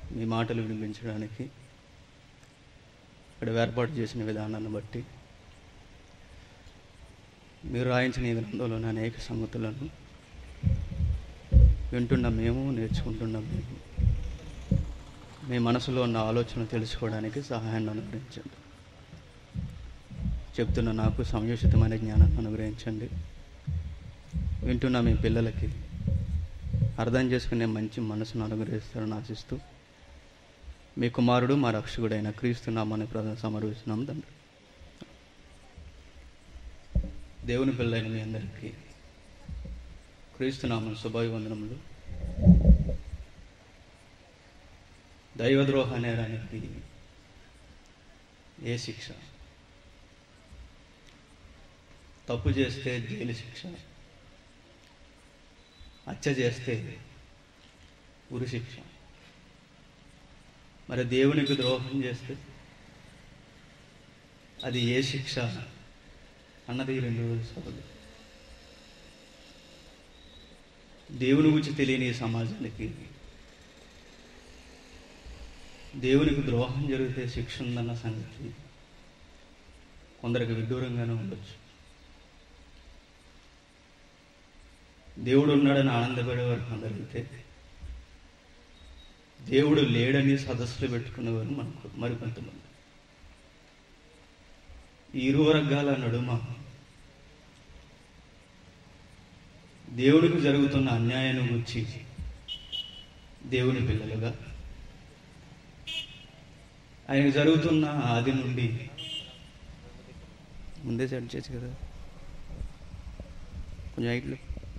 మీ మాటలు వినిపించడానికి ఇక్కడ ఏర్పాటు చేసిన విధానాన్ని బట్టి మీరు రాయించిన ఈ గ్రంథంలోని అనేక సంగతులను వింటున్న మేము నేర్చుకుంటున్న మేము మీ మనసులో ఉన్న ఆలోచన తెలుసుకోవడానికి సహాయాన్ని అనుగ్రహించండి చెప్తున్న నాకు సంయోషితమైన జ్ఞానాన్ని అనుగ్రహించండి వింటున్న మీ పిల్లలకి అర్థం చేసుకునే మంచి మనసును అనుగ్రహిస్తారని ఆశిస్తూ మీ కుమారుడు మా రక్షకుడైన క్రీస్తు నామాన్ని ప్రధాన సమర్పిస్తున్నాం తండ్రి దేవుని పిల్లైన మీ అందరికీ క్రీస్తు నామం శుభాభివందనములు దైవద్రోహ నేరానికి ఏ శిక్ష తప్పు చేస్తే జైలు శిక్ష హత్య చేస్తే ఉరి శిక్ష మరి దేవునికి ద్రోహం చేస్తే అది ఏ శిక్ష అన్నది ఈ రెండు సభలు దేవుని గురించి తెలియని ఈ సమాజానికి దేవునికి ద్రోహం జరిగితే శిక్ష ఉందన్న సంగతి కొందరికి విడ్డూరంగానే ఉండొచ్చు దేవుడు ఉన్నాడని ఆనందపడేవారు కొందరైతే దేవుడు లేడని సదస్సులు పెట్టుకునేవారు మనకు మరికొంతమంది ఈ ఇరు వర్గాల నడుమ దేవుడికి జరుగుతున్న అన్యాయాన్ని గురించి దేవుని పిల్లలుగా ఆయనకు జరుగుతున్న ఆది నుండి ముందే సెట్ చేయొచ్చు కదా కొంచెం హైట్లో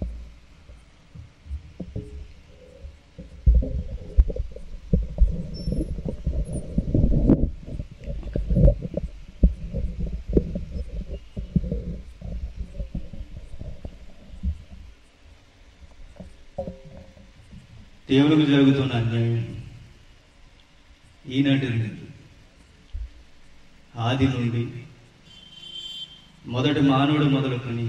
దేవునికి జరుగుతున్న అన్యాయం ఈనాటి నుండి ఆది నుండి మొదటి మానవుడు మొదలుకొని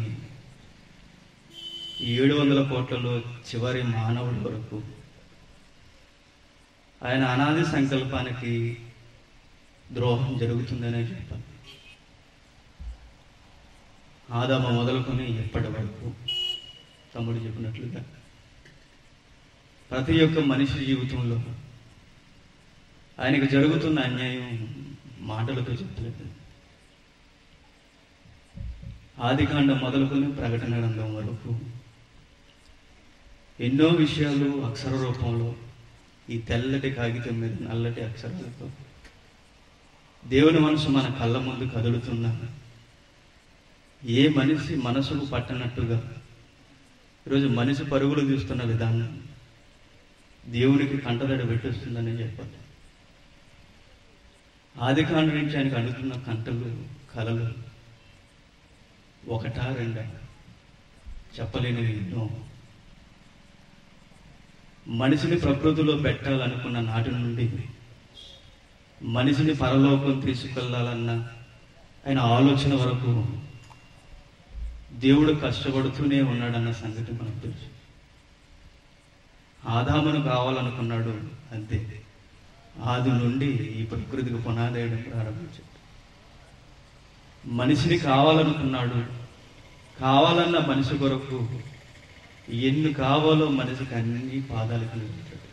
ఏడు వందల కోట్లలో చివరి మానవుడి వరకు ఆయన అనాది సంకల్పానికి ద్రోహం జరుగుతుందనే చెప్పాలి ఆదామ మొదలుకొని ఎప్పటి వరకు తమ్ముడు చెప్పినట్లుగా ప్రతి ఒక్క మనిషి జీవితంలో ఆయనకు జరుగుతున్న అన్యాయం మాటలతో చెప్పలేదు ఆదికాండం మొదలుకొని ప్రకటన గ్రంథం వరకు ఎన్నో విషయాలు అక్షర రూపంలో ఈ తెల్లటి కాగితం మీద నల్లటి అక్షరాలతో దేవుని మనసు మన కళ్ళ ముందు కదులుతున్న ఏ మనిషి మనసుకు పట్టనట్టుగా ఈరోజు మనిషి పరుగులు తీస్తున్న విధానం దేవునికి కంటదడి పెట్టేస్తుందని చెప్పాలి ఆది కాండ నుంచి ఆయనకు అందుతున్న కంటలు కలలు ఒకటా రెండా చెప్పలేనివి ఎన్నో మనిషిని ప్రకృతిలో పెట్టాలనుకున్న నాటి నుండి మనిషిని పరలోకం తీసుకెళ్లాలన్న ఆయన ఆలోచన వరకు దేవుడు కష్టపడుతూనే ఉన్నాడన్న సంగతి మనకు తెలుసు ఆదామును కావాలనుకున్నాడు అంతే ఆది నుండి ఈ ప్రకృతికి పునాదేయడం ప్రారంభించాడు మనిషిని కావాలనుకున్నాడు కావాలన్న మనిషి కొరకు ఎన్ని కావాలో మనిషికి అన్ని పాదాలు కలిగించాడు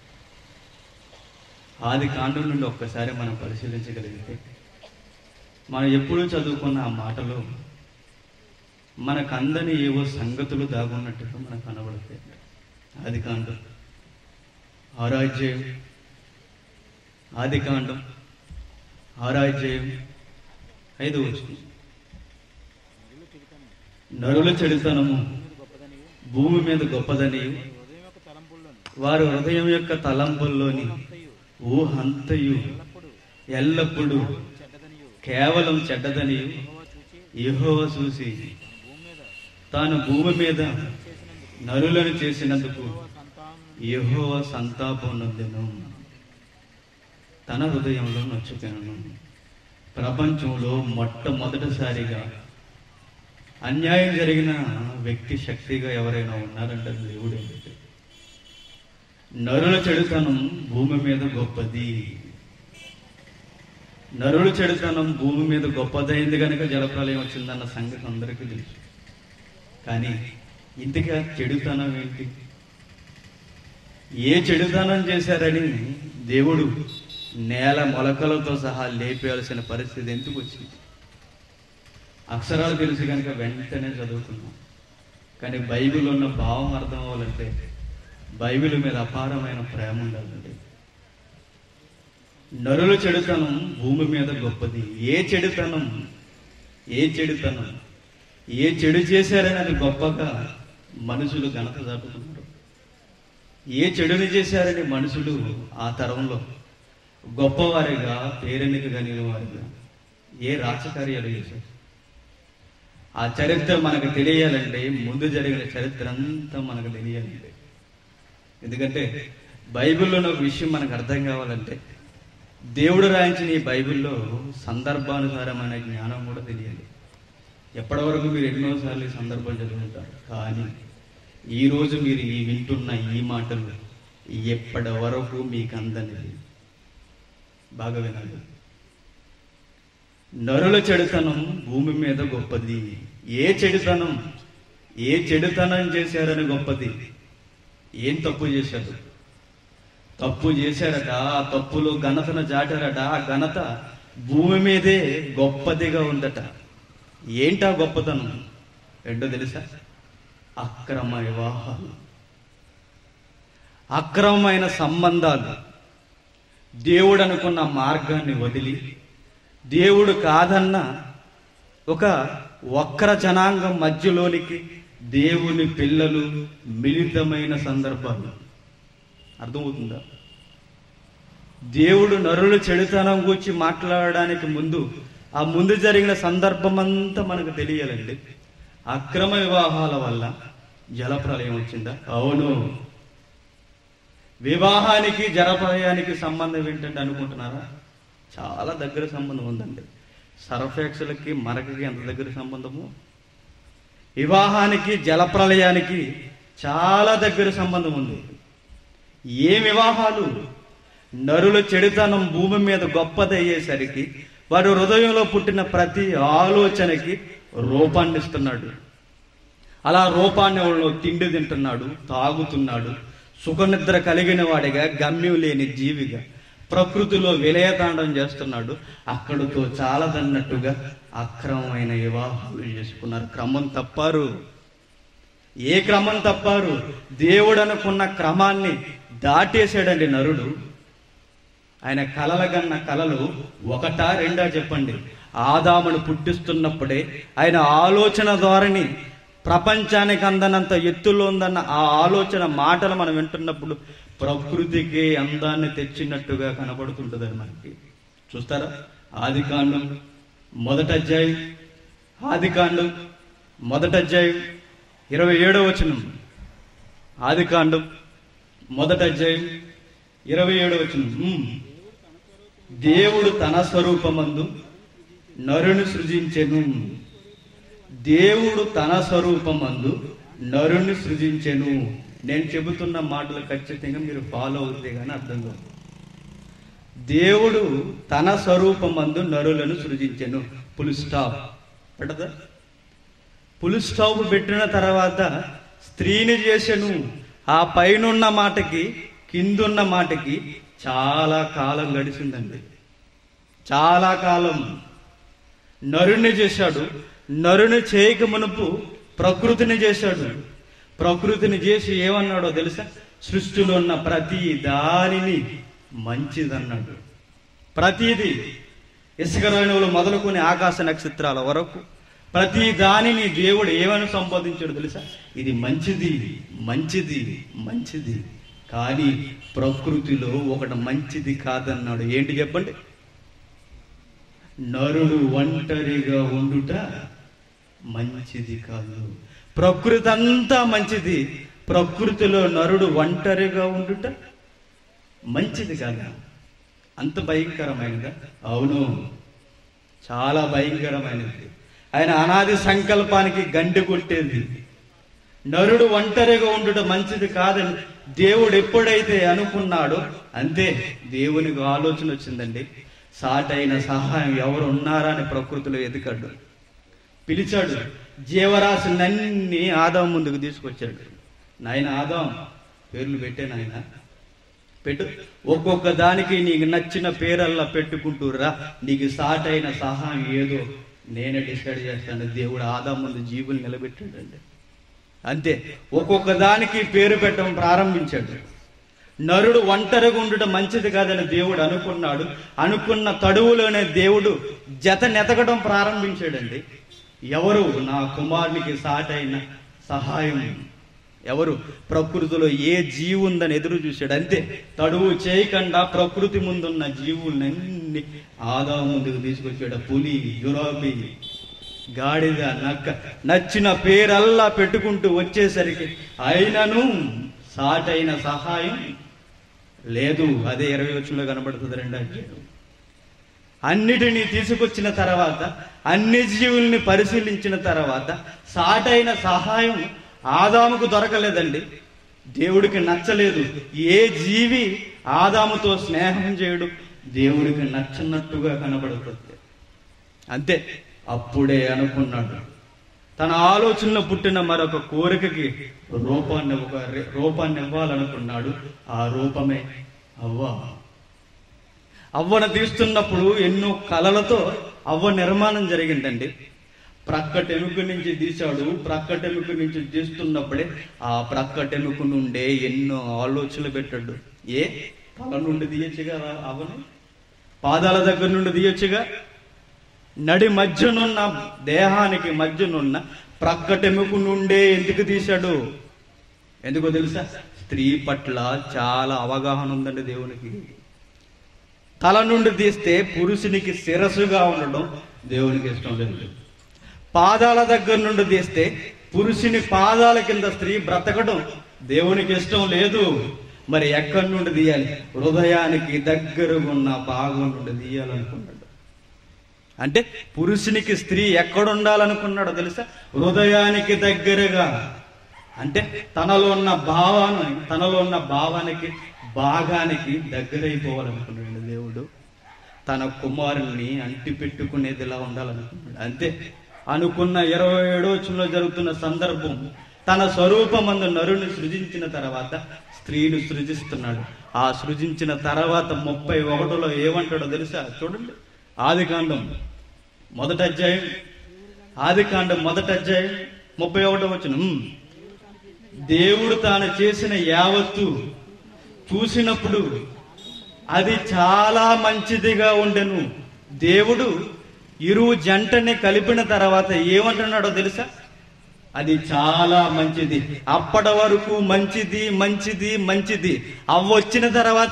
ఆది కాండం నుండి ఒక్కసారి మనం పరిశీలించగలిగితే మనం ఎప్పుడూ చదువుకున్న ఆ మాటలో మనకు అందని ఏవో సంగతులు దాగున్నట్టుగా మనకు కనబడతాయి ఆది కాండం ఆరాధ్యాయం ఆది కాండం ఆరాధ్యాయం ఐదు వచ్చింది నరుల చెడుతనము భూమి మీద గొప్పదని వారి హృదయం యొక్క తలంపుల్లోని ఊహంతయు ఎల్లప్పుడూ కేవలం చెడ్డదని యెహోవా చూసి తాను భూమి మీద నరులను చేసినందుకు యెహోవా సంతాపం నొందెను తన హృదయంలో నొచ్చుకెను ప్రపంచంలో మొట్టమొదటిసారిగా అన్యాయం జరిగిన వ్యక్తి శక్తిగా ఎవరైనా ఉన్నారంటే అది దేవుడే నరుల చెడుతనం భూమి మీద గొప్పది నరుల చెడుతనం భూమి మీద గొప్పదైంది కనుక జలప్రలయం వచ్చిందన్న సంగతి అందరికీ తెలుసు కానీ ఇంతగా చెడుతనం ఏంటి ఏ చెడుతనం చేశారని దేవుడు నేల మొలకలతో సహా లేపేయాల్సిన పరిస్థితి ఎందుకు వచ్చింది అక్షరాలు తెలిసి కనుక వెంటనే చదువుకున్నాం కానీ బైబిల్ ఉన్న భావం అర్థం అవ్వాలంటే బైబిల్ మీద అపారమైన ప్రేమ ఉండాలండి నరుల చెడుతనం భూమి మీద గొప్పది ఏ చెడుతనం ఏ చెడుతనం ఏ చెడు చేశారని అది గొప్పగా మనుషులు ఘనత చాటుతున్నారు ఏ చెడుని చేశారని మనుషులు ఆ తరంలో గొప్పవారిగా పేరెన్నిక కలిగిన వారిగా ఏ రాజకార్యాలు చేశారు ఆ చరిత్ర మనకు తెలియాలంటే ముందు జరిగిన చరిత్ర అంతా మనకు తెలియాలంటే ఎందుకంటే బైబిల్లో ఉన్న ఒక విషయం మనకు అర్థం కావాలంటే దేవుడు రాయించిన ఈ బైబిల్లో సందర్భానుసారమైన జ్ఞానం కూడా తెలియాలి ఎప్పటి వరకు మీరు ఎన్నోసార్లు ఈ సందర్భం చదువుకుంటారు కానీ ఈరోజు మీరు ఈ వింటున్న ఈ మాటలు ఎప్పటి వరకు మీకు అందనిది బాగా వినాలి నరుల చెడుతనం భూమి మీద గొప్పది ఏ చెడుతనం ఏ చెడుతనం చేశారని గొప్పది ఏం తప్పు చేశారు తప్పు చేశారట ఆ తప్పులు ఘనతను జాటారట ఆ ఘనత భూమి మీదే గొప్పదిగా ఉందట ఏంటా గొప్పతనం ఏంటో తెలుసా అక్రమ వివాహాలు అక్రమమైన సంబంధాలు దేవుడు అనుకున్న మార్గాన్ని వదిలి దేవుడు కాదన్న ఒక వక్ర జనాంగం మధ్యలోనికి దేవుని పిల్లలు మిళితమైన సందర్భాలు అర్థమవుతుందా దేవుడు నరుల చెడుతనం గురించి మాట్లాడడానికి ముందు ఆ ముందు జరిగిన సందర్భం అంతా మనకు తెలియాలండి అక్రమ వివాహాల వల్ల జలప్రలయం వచ్చిందా అవును వివాహానికి జలప్రలయానికి సంబంధం ఏంటంటే అనుకుంటున్నారా చాలా దగ్గర సంబంధం ఉందండి సర్ఫెక్స్లకి మరకకి ఎంత దగ్గర సంబంధము వివాహానికి జలప్రలయానికి చాలా దగ్గర సంబంధం ఉంది ఏ వివాహాలు నరుల చెడుతనం భూమి మీద గొప్పదయ్యేసరికి వారి హృదయంలో పుట్టిన ప్రతి ఆలోచనకి రూపాన్ని ఇస్తున్నాడు అలా రూపాన్ని వాళ్ళు తిండి తింటున్నాడు తాగుతున్నాడు సుఖనిద్ర కలిగిన వాడిగా గమ్యం లేని జీవిగా ప్రకృతిలో విలయతాండం చేస్తున్నాడు అక్కడితో చాలదన్నట్టుగా అక్రమమైన వివాహాలు చేసుకున్నారు క్రమం తప్పారు ఏ క్రమం తప్పారు దేవుడు అనుకున్న క్రమాన్ని దాటేశాడండి నరుడు ఆయన కలలగన్న కలలు ఒకటా రెండా చెప్పండి ఆదామును పుట్టిస్తున్నప్పుడే ఆయన ఆలోచన ధోరణి ప్రపంచానికి అందనంత ఎత్తులో ఉందన్న ఆ ఆలోచన మాటలు మనం వింటున్నప్పుడు ప్రకృతికి అందాన్ని తెచ్చినట్టుగా కనబడుతుంటుంది అది మనకి చూస్తారా ఆది కాండం మొదట అధ్యాయం ఆది కాండం మొదట అధ్యాయం ఇరవై ఏడో వచనం ఆది కాండం మొదట అధ్యాయం ఇరవై ఏడో వచనం ఉమ్. దేవుడు తన స్వరూపమందు నరుని సృజించెను దేవుడు తన స్వరూపమందు నరుని సృజించెను నేను చెబుతున్న మాటలు ఖచ్చితంగా మీరు ఫాలో అవుతే కానీ అర్థం కాదు దేవుడు తన స్వరూపమందు నరులను సృజించెను పులి స్టాప్ పడదా పులి స్టాప్ పెట్టిన తర్వాత స్త్రీని చేసెను ఆ పైనున్న మాటకి కిందున్న మాటకి చాలా కాలం గడిచిందండి చాలా కాలం నరుని చేశాడు నరుని చేయక మునుపు ప్రకృతిని చేశాడు ప్రకృతిని చేసి ఏమన్నాడో తెలుసా సృష్టిలో ఉన్న ప్రతి దానిని మంచిదన్నాడు ప్రతిది ఇసుక రేణువులు మొదలుకొని ఆకాశ నక్షత్రాల వరకు ప్రతి దానిని దేవుడు ఏమని సంబోధించాడు తెలుసా ఇది మంచిది మంచిది మంచిది కానీ ప్రకృతిలో ఒకటి మంచిది కాదన్నాడు ఏంటి చెప్పండి నరుడు ఒంటరిగా ఉండుట మంచిది కాదు ప్రకృతి అంతా మంచిది ప్రకృతిలో నరుడు ఒంటరిగా ఉండుట మంచిది కాదా అంత భయంకరమైనదా అవును చాలా భయంకరమైనది ఆయన అనాది సంకల్పానికి గండి కొట్టేది నరుడు ఒంటరిగా ఉండుట మంచిది కాదని దేవుడు ఎప్పుడైతే అనుకున్నాడో అంతే దేవునికి ఆలోచన వచ్చిందండి సాటైన సహాయం ఎవరు ఉన్నారా అని ప్రకృతిలో ఎదుకాడు పిలిచాడు జీవరాశులన్నీ ఆదాం ముందుకు తీసుకొచ్చాడు నాయన ఆదాం పేర్లు పెట్టే నాయన పెట్టు ఒక్కొక్క దానికి నీకు నచ్చిన పేరల్లా పెట్టుకుంటూరా నీకు సాటైన సహాయం ఏదో నేనే డిసైడ్ చేస్తాను దేవుడు ఆదాం ముందు జీవులు నిలబెట్టాడండి అంతే ఒక్కొక్క దానికి పేరు పెట్టడం ప్రారంభించాడు నరుడు ఒంటరిగా ఉండటం మంచిది కాదని దేవుడు అనుకున్నాడు అనుకున్న తడువులోనే దేవుడు జత నెతకడం ప్రారంభించాడండి ఎవరు నా కుమారునికి సాటైన సహాయం ఎవరు ప్రకృతిలో ఏ జీవి ఉందని ఎదురు చూశాడు అంతే తడువు చేయకుండా ప్రకృతి ముందున్న జీవులన్నీ ఆదా ముందుకు తీసుకొచ్చాడు పులి జురాబి గాడిద నక్క నచ్చిన పేరల్లా పెట్టుకుంటూ వచ్చేసరికి అయినను సాటైన సహాయం లేదు అదే ఇరవై వచ్చంలో కనబడుతుంది రెండు అధ్యాయం అన్నిటినీ తీసుకొచ్చిన తర్వాత అన్ని జీవుల్ని పరిశీలించిన తర్వాత సాటైన సహాయం ఆదాముకు దొరకలేదండి దేవుడికి నచ్చలేదు ఏ జీవి ఆదాముతో స్నేహం చేయడు దేవుడికి నచ్చనట్టుగా కనబడుతుంది అంతే అప్పుడే అనుకున్నాడు తన ఆలోచనలో పుట్టిన మరొక కోరికకి రూపాన్ని ఒక రే- రూపాన్ని ఇవ్వాలనుకున్నాడు ఆ రూపమే అవ్వ అవ్వను తీస్తున్నప్పుడు ఎన్నో కళలతో అవ్వ నిర్మాణం జరిగిందండి ప్రక్కటెముక నుంచి తీశాడు ప్రక్కటెముక నుంచి తీస్తున్నప్పుడే ఆ ప్రక్కటెముక నుండే ఎన్నో ఆలోచనలు పెట్టాడు ఏ తల నుండి తీయచ్చుగా అవ్వను పాదాల దగ్గర నుండి తీయొచ్చుగా నడి మధ్యనున్న దేహానికి మధ్యనున్న ప్రక్కటెముక నుండే ఎందుకు తీశాడు ఎందుకో తెలుసా స్త్రీ పట్ల చాలా అవగాహన ఉందండి దేవునికి తల నుండి తీస్తే పురుషునికి శిరస్సుగా ఉండడం దేవునికి ఇష్టం లేదు పాదాల దగ్గర నుండి తీస్తే పురుషుని పాదాల కింద స్త్రీ బ్రతకడం దేవునికి ఇష్టం లేదు మరి ఎక్కడి నుండి తీయాలి హృదయానికి దగ్గరగా ఉన్న భాగం నుండి తీయాలనుకున్నాడు అంటే పురుషునికి స్త్రీ ఎక్కడ ఉండాలనుకున్నాడో తెలుసా హృదయానికి దగ్గరగా అంటే తనలో ఉన్న భావాన్ని తనలో ఉన్న భావానికి భాగానికి దగ్గరైపోవాలనుకున్నాడు దేవుడు తన కుమారుల్ని అంటి పెట్టుకునేదిలా ఉండాలనుకున్నాడు అంతే అనుకున్న ఇరవై ఏడో వచ్చంలో జరుగుతున్న సందర్భం తన స్వరూపమందు నరుని సృజించిన తర్వాత స్త్రీని సృజిస్తున్నాడు ఆ సృజించిన తర్వాత ముప్పై ఒకటిలో ఏమంటాడో తెలుసా చూడండి ఆది కాండం మొదటి అధ్యాయం ఆది కాండం మొదటి అధ్యాయం ముప్పై ఒకటో వచ్చిన దేవుడు తాను చేసిన యావత్తు చూసినప్పుడు అది చాలా మంచిదిగా ఉండెను దేవుడు ఇరువు జంటని కలిపిన తర్వాత ఏమంటున్నాడో తెలుసా అది చాలా మంచిది అప్పటి వరకు మంచిది మంచిది మంచిది అవ్వ వచ్చిన తర్వాత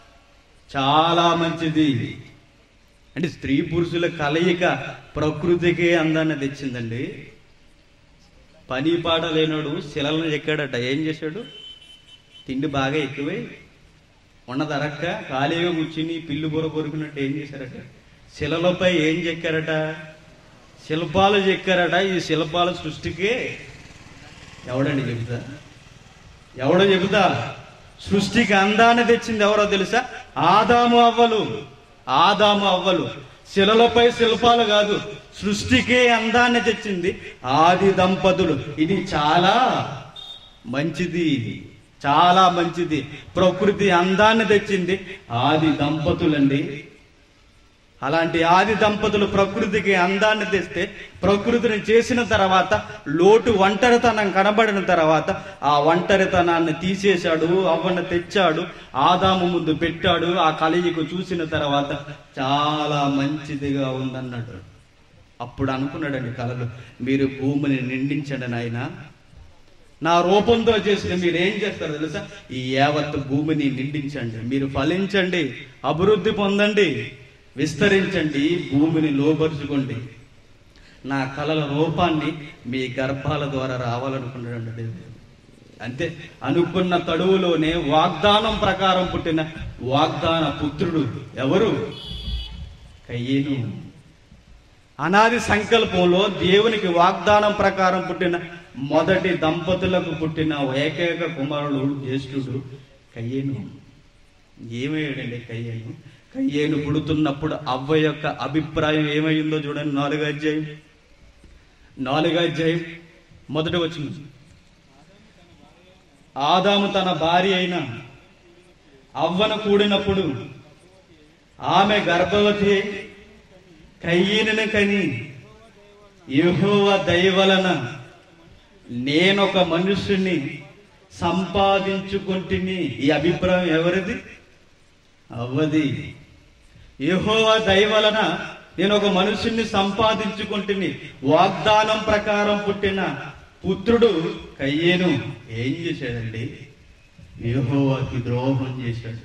చాలా మంచిది అంటే స్త్రీ పురుషుల కలయిక ప్రకృతికే అందాన్ని తెచ్చిందండి పని పాట లేనాడు శిలలను ఎక్కాడట ఏం చేశాడు తిండి బాగా ఎక్కువై ఉన్నదరక్క ఖాళీగా కూర్చుని పిల్లు బుర్ర కొరుకున్నట్టు ఏం చేశారట శిలలపై ఏం చెక్కారట శిల్పాలు చెక్కారట ఈ శిల్పాల సృష్టికే ఎవడండి చెబుతా ఎవడో చెబుతా సృష్టికి అందాన్ని తెచ్చింది ఎవరో తెలుసా ఆదాము అవ్వలు ఆదాము అవ్వలు శిలలపై శిల్పాలు కాదు సృష్టికే అందాన్ని తెచ్చింది ఆది దంపతులు ఇది చాలా మంచిది చాలా మంచిది ప్రకృతి అందాన్ని తెచ్చింది ఆది దంపతులండి అలాంటి ఆది దంపతులు ప్రకృతికి అందాన్ని తెస్తే ప్రకృతిని చేసిన తర్వాత లోటు ఒంటరితనం కనబడిన తర్వాత ఆ ఒంటరితనాన్ని తీసేశాడు అవ్వను తెచ్చాడు ఆదాము ముందు పెట్టాడు ఆ కలయిక చూసిన తర్వాత చాలా మంచిదిగా ఉందన్నాడు అప్పుడు అనుకున్నాడండి కలలు మీరు భూమిని నిండించండి నాయన నా రూపంతో చేసిన మీరు ఏం చేస్తారు తెలుసా ఈ యావత్ భూమిని నిండించండి మీరు ఫలించండి అభివృద్ధి పొందండి విస్తరించండి భూమిని లోపరుచుకోండి నా కళల రూపాన్ని మీ గర్భాల ద్వారా రావాలనుకున్నాడు దేవుడు అంతే అనుకున్న తడువులోనే వాగ్దానం ప్రకారం పుట్టిన వాగ్దాన పుత్రుడు ఎవరు కయ్యేను అనాది సంకల్పంలో దేవునికి వాగ్దానం ప్రకారం పుట్టిన మొదటి దంపతులకు పుట్టిన ఏకైక కుమారుడు జ్యేష్ఠుడు కయ్యేను ఏమయ్యాడండి కయ్యేను కయ్యేను పుడుతున్నప్పుడు అవ్వ యొక్క అభిప్రాయం ఏమైందో చూడండి నాలుగు అధ్యాయం నాలుగు అధ్యాయం మొదట వచ్చింది ఆదాము తన భార్య అయిన అవ్వను కూడినప్పుడు ఆమె గర్భవతి అయి కయ్యను కని యెహోవ దయవలన నేనొక మనుషుని సంపాదించుకుంటుని ఈ అభిప్రాయం ఎవరిది అవ్వది యెహోవ దయవలన నేను ఒక మనుషుణ్ణి సంపాదించుకుంటుని వాగ్దానం ప్రకారం పుట్టిన పుత్రుడు కయ్యేను ఏం చేశాడండి యెహోవాకి ద్రోహం చేశాడు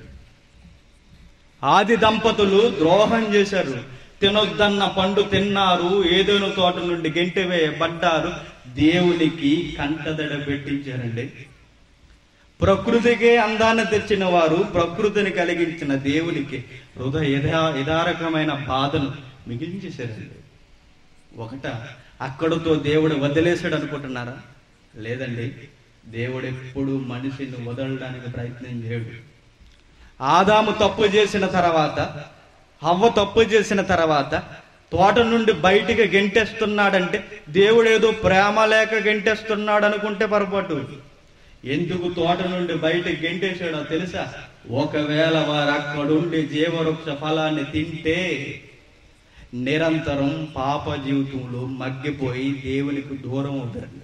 ఆది దంపతులు ద్రోహం చేశారు తినొద్దన్న పండు తిన్నారు ఏదోను తోట నుండి గెంటివేయబడ్డారు దేవునికి కంటదడ పెట్టించారండి ప్రకృతికే అందాన్ని తెచ్చిన వారు ప్రకృతిని కలిగించిన దేవునికి హృదయ యథా యథారకమైన బాధను మిగిలించేశారండి ఒకట అక్కడతో దేవుడు వదిలేశాడు అనుకుంటున్నారా లేదండి దేవుడు ఎప్పుడు మనిషిని వదలడానికి ప్రయత్నం చేయడు ఆదాము తప్పు చేసిన తర్వాత హవ్వ తప్పు చేసిన తర్వాత తోట నుండి బయటికి గెంటేస్తున్నాడంటే దేవుడు ఏదో ప్రేమ లేక గెంటేస్తున్నాడు అనుకుంటే పొరపాటు ఎందుకు తోట నుండి బయటికి గెంటేశాడో తెలుసా ఒకవేళ వారు అక్కడుండి జీవవృక్ష ఫలాన్ని తింటే నిరంతరం పాప జీవితంలో మగ్గిపోయి దేవునికి దూరం అవుతారు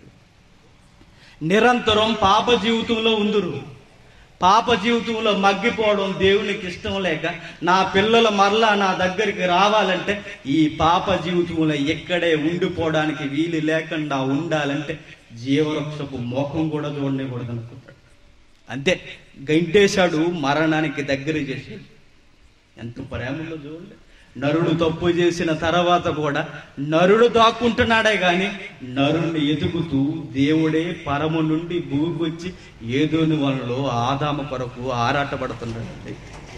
నిరంతరం పాప జీవితంలో ఉందురు పాప జీవితంలో మగ్గిపోవడం దేవునికి ఇష్టం లేక నా పిల్లలు మరలా నా దగ్గరికి రావాలంటే ఈ పాప జీవితంలో ఎక్కడే ఉండిపోవడానికి వీలు లేకుండా ఉండాలంటే జీవవృక్షపు ముఖం కూడా చూడకూడదు అనుకుంటాడు అంతే గంటేశాడు మరణానికి దగ్గర చేశాడు ఎంత ప్రేమలో చూడండి నరుడు తప్పు చేసిన తర్వాత కూడా నరుడు దాక్కుంటున్నాడే గాని నరుణ్ణి ఎదుగుతూ దేవుడే పరము నుండి భూమికి వచ్చి ఏదోని వలలో ఆదామ కొరకు ఆరాటపడుతున్నాడండి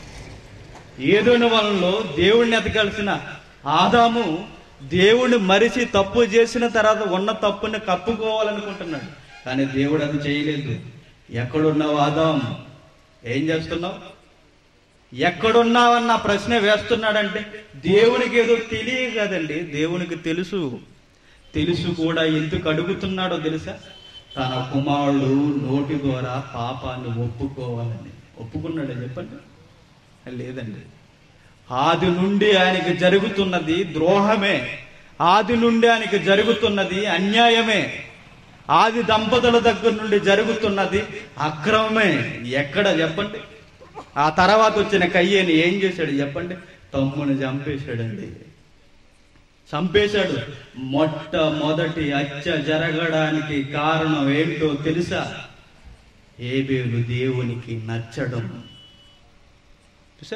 ఏదోని వలలో దేవుణ్ణి ఎతకాల్సిన ఆదాము దేవుణ్ణి మరిచి తప్పు చేసిన తర్వాత ఉన్న తప్పుని కప్పుకోవాలనుకుంటున్నాడు కానీ దేవుడు అది చేయలేదు ఎక్కడున్నావు ఆదాం ఏం చేస్తున్నావు ఎక్కడున్నావన్న ప్రశ్న వేస్తున్నాడంటే దేవునికి ఏదో తెలియ కదండి దేవునికి తెలుసు తెలుసు కూడా ఎందుకు అడుగుతున్నాడో తెలుసా తన కుమారుడు నోటి ద్వారా పాపాన్ని ఒప్పుకోవాలని ఒప్పుకున్నాడే చెప్పండి లేదండి ఆది నుండి ఆయనకి జరుగుతున్నది ద్రోహమే ఆది నుండి ఆయనకి జరుగుతున్నది అన్యాయమే ఆది దంపతుల దగ్గర నుండి జరుగుతున్నది అక్రమమే ఎక్కడ చెప్పండి ఆ తర్వాత వచ్చిన కయ్యని ఏం చేశాడు చెప్పండి తమ్ముని చంపేశాడండి చంపేశాడు మొట్టమొదటి హత్య జరగడానికి కారణం ఏంటో తెలుసా ఏబేలు దేవునికి నచ్చడం చూసా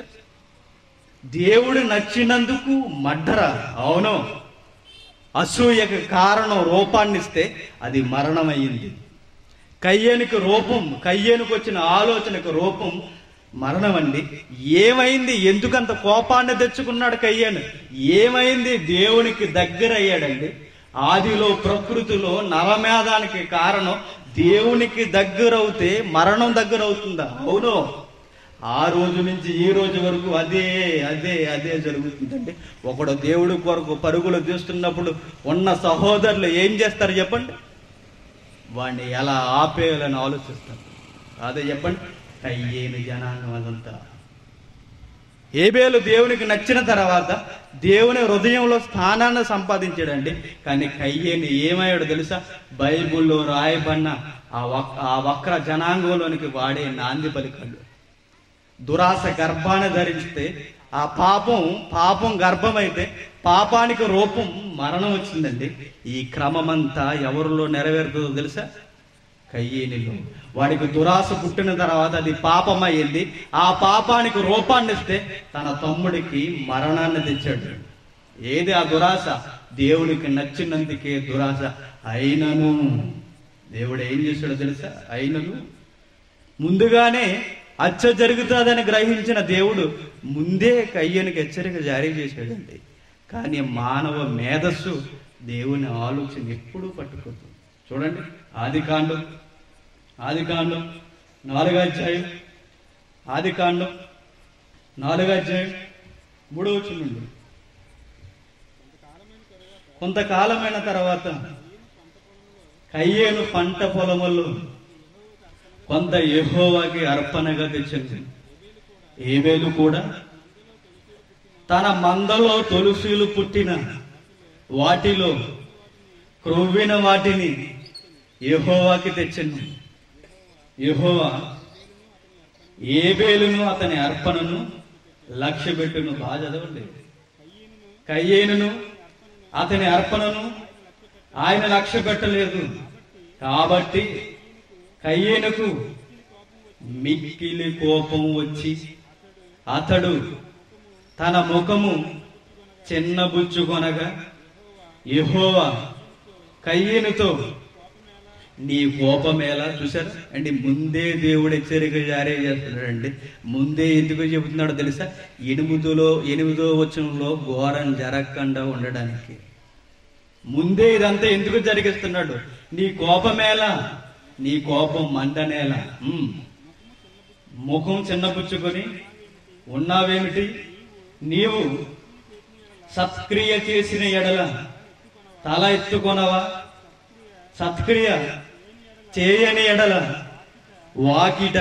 దేవుడు నచ్చినందుకు మడ్డర అవును అసూయకు కారణం రూపాన్ని ఇస్తే అది మరణమయ్యింది కయ్యేనికి రూపం కయ్యేనికి వచ్చిన ఆలోచనకు రూపం మరణం అండి ఏమైంది ఎందుకంత కోపాన్ని తెచ్చుకున్నాడు కయ్యాను ఏమైంది దేవునికి దగ్గర అయ్యాడండి ఆదిలో ప్రకృతిలో నవమేధానికి కారణం దేవునికి దగ్గరవుతే మరణం దగ్గర అవుతుందా అవును ఆ రోజు నుంచి ఈ రోజు వరకు అదే అదే అదే జరుగుతుందండి ఒకడు దేవుడి కొరకు పరుగులు తీస్తున్నప్పుడు ఉన్న సహోదరులు ఏం చేస్తారు చెప్పండి వాడిని ఎలా ఆపేయాలని ఆలోచిస్తారు అదే చెప్పండి కయ్యేను జనాంగం అదంతా ఏబేలు దేవునికి నచ్చిన తర్వాత దేవుని హృదయంలో స్థానాన్ని సంపాదించాడండి కానీ కయ్యేని ఏమయ్యాడు తెలుసా బైబిల్లో రాయబడిన ఆ వక్ ఆ వక్ర జనాంగంలోనికి వాడే నాంది పలికళ్ళు దురాశ గర్భాన్ని ధరిస్తే ఆ పాపం పాపం గర్భమైతే పాపానికి రూపం మరణం వచ్చిందండి ఈ క్రమమంతా ఎవరిలో నెరవేరుతుందో తెలుసా కయ్యేనిలో వాడికి దురాశ పుట్టిన తర్వాత అది పాపమయ్యింది ఆ పాపానికి రూపాన్ని ఇస్తే తన తమ్ముడికి మరణాన్ని తెచ్చాడు ఏది ఆ దురాశ దేవుడికి నచ్చినందుకే దురాశ అయినను దేవుడు ఏం చేశాడో తెలుసా అయినను ముందుగానే అచ్చ జరుగుతుందని గ్రహించిన దేవుడు ముందే కయ్యనికి హెచ్చరిక జారీ చేశాడండి కానీ మానవ మేధస్సు దేవుని ఆలోచన ఎప్పుడూ పట్టుకోదు చూడండి ఆది కాండం ఆది కాండం నాలుగో అధ్యాయం ఆది కాండం నాలుగో అధ్యాయం మూడో వచ్చిన నుండి కొంతకాలమైన తర్వాత కయ్యేను పంట పొలములు కొంత యెహోవాకి అర్పణగా తెచ్చింది ఏవేలు కూడా తన మందలో తొలుసులు పుట్టిన వాటిలో క్రొవ్విన వాటిని యెహోవాకి తెచ్చింది యెహోవా ఏబేలును అతని అర్పణను లక్ష్య పెట్టును బాగా చదవండి కయ్యేనును అతని అర్పణను ఆయన లక్ష్య పెట్టలేదు కాబట్టి కయ్యేనుకు మిక్కిలి కోపం వచ్చి అతడు తన ముఖము చిన్నబుచ్చుకొనగా యెహోవా కయ్యేనుతో నీ కోపమేలా చూసారా అండి ముందే దేవుడు హెచ్చరిక జారీ చేస్తున్నాడండి ముందే ఎందుకు చెబుతున్నాడో తెలుసా ఎనిమిదిలో ఎనిమిదో వచనంలో ఘోరం జరగకుండా ఉండడానికి ముందే ఇదంతా ఎందుకు జరిగిస్తున్నాడు నీ కోపమేలా నీ కోపం మంటనేలా ఉమ్. ముఖం చిన్నపుచ్చుకొని ఉన్నావేమిటి నీవు సత్క్రియ చేసిన ఎడల తల ఎత్తుకొనవా సత్క్రియ చేయని ఎడల వాకిట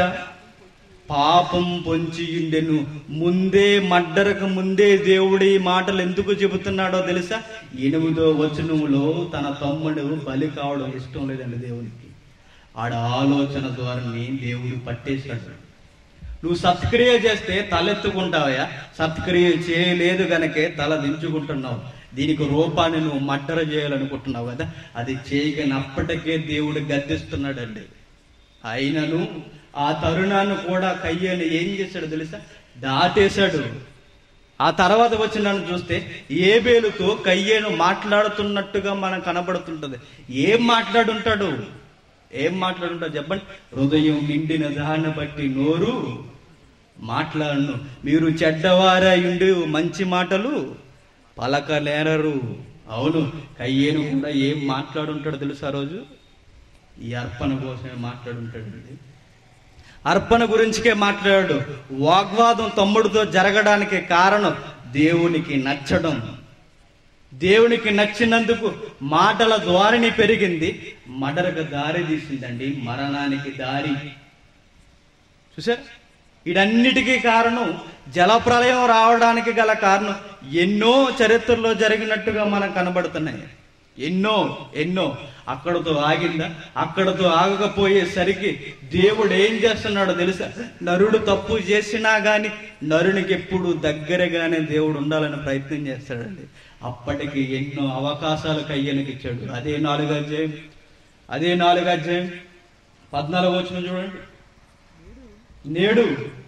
పాపం పొంచియుండెను ముందే మడ్డరకు ముందే దేవుడు ఈ మాటలు ఎందుకు చెబుతున్నాడో తెలుసా ఎనిమిదో వచనములో తన తమ్ముడు బలి కావడం ఇష్టం లేదండి దేవునికి ఆడ ఆలోచన ద్వారానే దేవుడు పట్టేశాడు నువ్వు సత్క్రియ చేస్తే తలెత్తుకుంటావయ్యా సత్క్రియ చేయలేదు గనకే తల దించుకుంటున్నావు దీనికి రూపాన్ని నువ్వు మట్టర చేయాలనుకుంటున్నావు కదా అది చేయగనప్పటికే దేవుడు గద్దిస్తున్నాడండి అయినను ఆ తరుణాన్ని కూడా కయ్యని ఏం చేశాడు తెలుసా దాటేశాడు ఆ తర్వాత వచ్చి నన్ను చూస్తే ఏబేలుతో కయ్యేను మాట్లాడుతున్నట్టుగా మనం కనబడుతుంటది ఏం మాట్లాడుంటాడు ఏం మాట్లాడుంటాడు చెప్పండి హృదయం నిండిన దాన్ని బట్టి నోరు మాట్లాడను మీరు చెడ్డవారై ఉండి మంచి మాటలు పలకలేరరు అవును కయ్యేను కూడా ఏం మాట్లాడుంటాడు తెలుసా ఆ రోజు ఈ అర్పణ కోసమే మాట్లాడుంటాడండి అర్పణ గురించికే మాట్లాడాడు వాగ్వాదం తమ్ముడితో జరగడానికి కారణం దేవునికి నచ్చడం దేవునికి నచ్చినందుకు మాటల ద్వారిని పెరిగింది మడరకు దారి తీసిందండి మరణానికి దారి చూసారు వీటన్నిటికీ కారణం జలప్రలయం రావడానికి గల కారణం ఎన్నో చరిత్రలో జరిగినట్టుగా మనం కనబడుతున్నాయి ఎన్నో ఎన్నో అక్కడతో ఆగిందా అక్కడతో ఆగకపోయేసరికి దేవుడు ఏం చేస్తున్నాడో తెలుసా నరుడు తప్పు చేసినా గాని నరునికి ఎప్పుడు దగ్గరగానే దేవుడు ఉండాలని ప్రయత్నం చేస్తాడండి అప్పటికి ఎన్నో అవకాశాలు కయ్యనికి ఇచ్చాడు అదే నాలుగు అధ్యాయం అదే నాలుగు అధ్యాయం పద్నాలుగు వచ్చిన చూడండి నేడు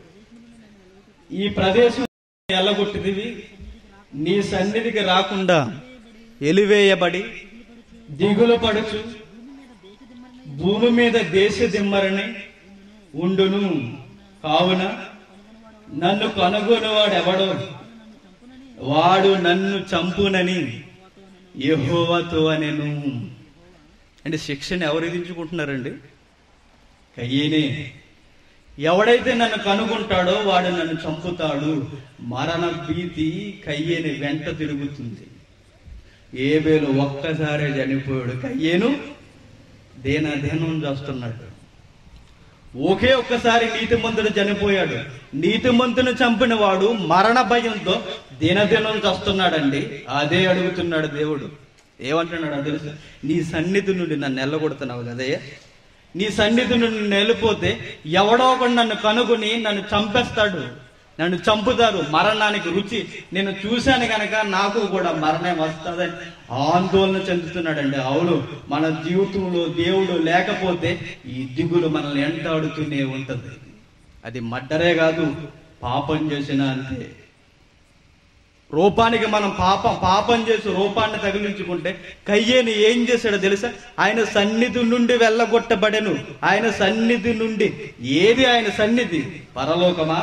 ఈ ప్రదేశం ఎల్లగొట్టిదివి నీ సన్నిధికి రాకుండా ఎలివేయబడి దిగులు పడుచు భూమి మీద దేశ దిమ్మరని ఉండును కావున నన్ను కనుగొనివాడు ఎవడో వాడు నన్ను చంపునని యెహోవాతో అనెను అంటే శిక్షను ఎవరు విధించుకుంటున్నారండి కయ్యేనే ఎవడైతే నన్ను కనుగొంటాడో వాడు నన్ను చంపుతాడు మరణ భీతి కయ్యేని వెంట తిరుగుతుంది ఏబేలు ఒక్కసారే చనిపోయాడు కయ్యేను దేనాధీనం చేస్తున్నాడు ఒకే ఒక్కసారి నీతిమంతుడు చనిపోయాడు నీతిమంతుని చంపిన వాడు మరణ భయంతో దినదినం చస్తున్నాడండి అదే అడుగుతున్నాడు దేవుడు ఏమంటున్నాడు తెలుసు నీ సన్నిధి నుండి నన్ను ఎల్లగొడుతున్నావు కదయ్యా నీ సన్నిధి నుండి వెళ్ళిపోతే ఎవడో ఒకడు నన్ను కనుగొని నన్ను చంపేస్తాడు నన్ను చంపుతారు మరణానికి రుచి నేను చూశాను కనుక నాకు కూడా మరణం వస్తుందని ఆందోళన చెందుతున్నాడండి అవును మన జీవితంలో దేవుడు లేకపోతే ఈ దిగులు మనల్ని ఎంటాడుతూనే ఉంటది అది మడ్డరే కాదు పాపం చేసిన అంతే రూపానికి మనం పాపం పాపం చేసి రూపాన్ని తగిలించుకుంటే కయ్యేని ఏం చేశాడో తెలుసా ఆయన సన్నిధి నుండి వెళ్ళగొట్టబడెను ఆయన సన్నిధి నుండి ఏది ఆయన సన్నిధి పరలోకమా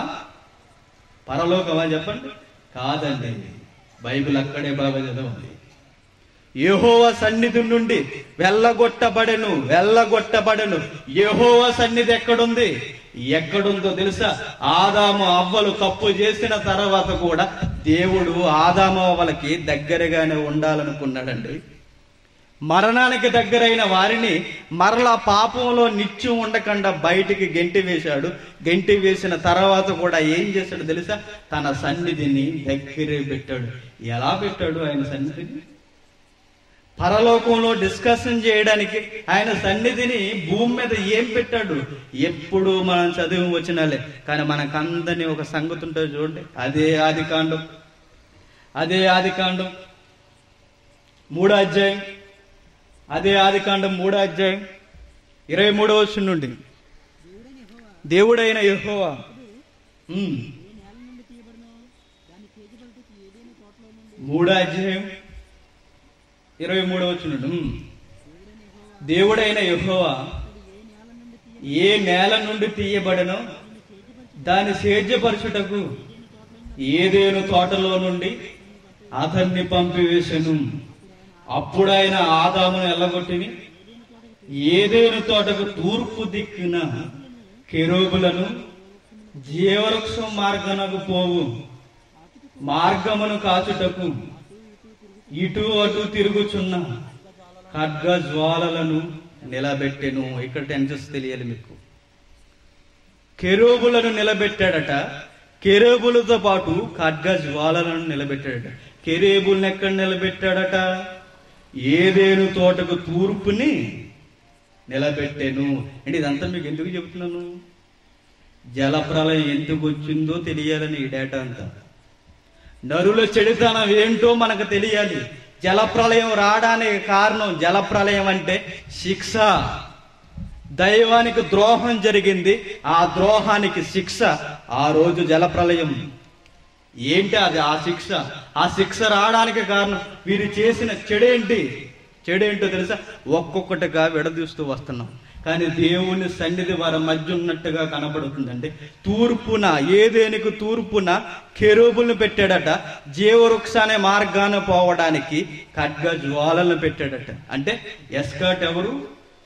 పరలోకమా చెప్పండి కాదండి బైబిల్ అక్కడే బాగా చదవండి యెహోవా సన్నిధి నుండి వెళ్ళగొట్టబడెను వెళ్ళగొట్టబడెను యెహోవా సన్నిధి ఎక్కడుంది ఎక్కడుందో తెలుసా ఆదాము అవ్వలు తప్పు చేసిన తర్వాత కూడా దేవుడు ఆదాము అవ్వలకి దగ్గరగానే ఉండాలనుకున్నాడండి మరణానికి దగ్గరైన వారిని మరలా పాపంలో నిత్యం ఉండకుండా బయటికి గెంటి వేశాడు గెంటి వేసిన తర్వాత కూడా ఏం చేశాడు తెలుసా తన సన్నిధిని దగ్గరే పెట్టాడు ఎలా పెట్టాడు ఆయన సన్నిధిని పరలోకంలో డిస్కషన్ చేయడానికి ఆయన సన్నిధిని భూమి మీద ఏం పెట్టాడు ఎప్పుడు మనం చదివి వచ్చినాలే కానీ మనకందరినీ ఒక సంగతి ఉంటుంది చూడండి అదే ఆది కాండం అదే ఆది కాండం మూడో అధ్యాయం అదే ఆది కాండం మూడో అధ్యాయం ఇరవై మూడో వచ్చి నుండి దేవుడైన యెహోవా ఉమ్. మూడో అధ్యాయం ఇరవై మూడో వచ్చినట్టు దేవుడైన యెహోవా ఏ నేల నుండి తీయబడనో దాని సేద్యపరచుటకు ఏదేను తోటలో నుండి అతన్ని పంపివేశను అప్పుడు ఆయన ఆదామును ఎల్లగొట్టిని ఏదేను తోటకు తూర్పు దిక్కున కెరూబులను జీవవృక్షం మార్గనకు పోవు మార్గమును కాచుటకు ఇటు అటు తిరుగుచున్న ఖడ్గ జ్వాలలను నిలబెట్టెను ఇక్కడ టెన్సెస్ తెలియాలి మీకు కెరూబులను నిలబెట్టాడట కెరూబులతో పాటు ఖడ్గ జ్వాలలను నిలబెట్టాడట కెరేబుల్ని ఎక్కడ నిలబెట్టాడట ఏదేను తోటకు తూర్పుని నిలబెట్టాను అంటే ఇదంతా మీకు ఎందుకు చెబుతున్నాను జలప్రలయం ఎందుకు వచ్చిందో తెలియాలని ఈ డేటా అంతా నరుల చెడుతనం ఏంటో మనకు తెలియాలి జలప్రలయం రావడానికి కారణం జలప్రలయం అంటే శిక్ష దైవానికి ద్రోహం జరిగింది ఆ ద్రోహానికి శిక్ష ఆ రోజు జలప్రలయం ఏంటి అది ఆ శిక్ష ఆ శిక్ష రావడానికి కారణం వీరు చేసిన చెడేంటి చెడేంటో తెలుసా ఒక్కొక్కటిగా విడదీస్తూ వస్తున్నాం కానీ దేవుని సన్నిధి వారి మధ్య ఉన్నట్టుగా కనబడుతుందండి తూర్పున ఏదేనికి తూర్పున కెరూబులను పెట్టాడట జీవవృక్ష అనే మార్గాన పోవడానికి ఖడ్గ జ్వాలలను పెట్టాడట అంటే ఎస్కాట్ ఎవరు